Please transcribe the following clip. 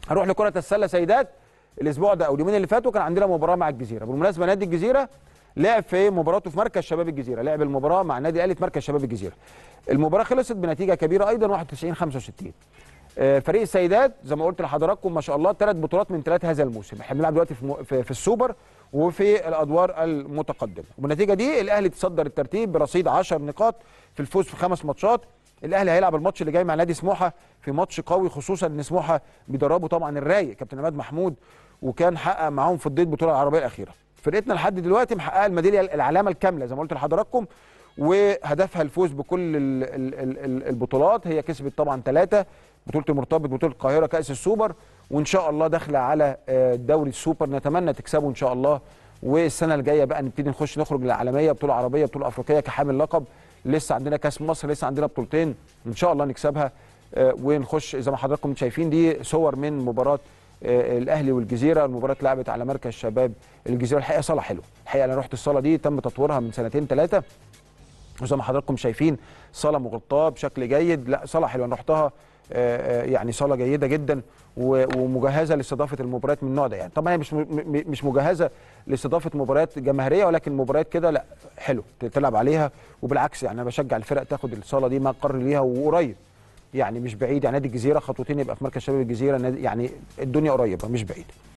هنروح لكره السله سيدات الاسبوع ده او اليومين اللي فاتوا كان عندنا مباراه مع الجزيره بالمناسبه نادي الجزيره لعب في مباراته في مركز شباب الجزيره لعب المباراه مع النادي الاهلي في مركز شباب الجزيره المباراه خلصت بنتيجه كبيره ايضا 91 65 آه، فريق السيدات زي ما قلت لحضراتكم ما شاء الله ثلاث بطولات من ثلاث هذا الموسم احنا بنلعب دلوقتي في, م... في, في السوبر وفي الادوار المتقدمه وبالنتيجه دي الاهلي تصدر الترتيب برصيد 10 نقاط في الفوز في خمس ماتشات الاهلي هيلعب الماتش اللي جاي مع نادي سموحه في ماتش قوي خصوصا ان سموحه بيدربوا طبعا الرايق كابتن عماد محمود وكان حقق معاهم في ضد البطوله العربيه الاخيره فرقتنا لحد دلوقتي محققه الميداليه العلامه الكامله زي ما قلت لحضراتكم وهدفها الفوز بكل ال- ال- ال- ال- البطولات هي كسبت طبعا ثلاثه بطوله المرتبط بطوله القاهره كاس السوبر وان شاء الله داخله على آه، دوري السوبر نتمنى تكسبه ان شاء الله والسنه الجايه بقى نبتدي نخش نخرج للعالميه بطوله عربيه بطوله افريقيه كحامل لقب لسه عندنا كاس مصر لسه عندنا بطولتين ان شاء الله نكسبها آه، ونخش زي ما حضراتكم شايفين دي صور من مباراه آه، الاهلي والجزيره المباراه اتلعبت على مركز شباب الجزيره الحقيقه صاله حلوه الحقيقه انا رحت الصاله دي تم تطويرها من سنتين ثلاثه وزي ما حضراتكم شايفين صاله مغطاه بشكل جيد لا صاله حلوه انا رحتها آه، آه، يعني صاله جيده جدا و- ومجهزه لاستضافه المباريات من النوع ده يعني طبعا هي مش م- م- مش مجهزه لاستضافه مباريات جماهيريه ولكن مباريات كده لا حلو تلعب عليها وبالعكس يعني انا بشجع الفرق تاخد الصاله دي مقر ليها وقريب يعني مش بعيد يعني نادي الجزيره خطوتين يبقى في مركز شباب الجزيره نادي- يعني الدنيا قريبه مش بعيد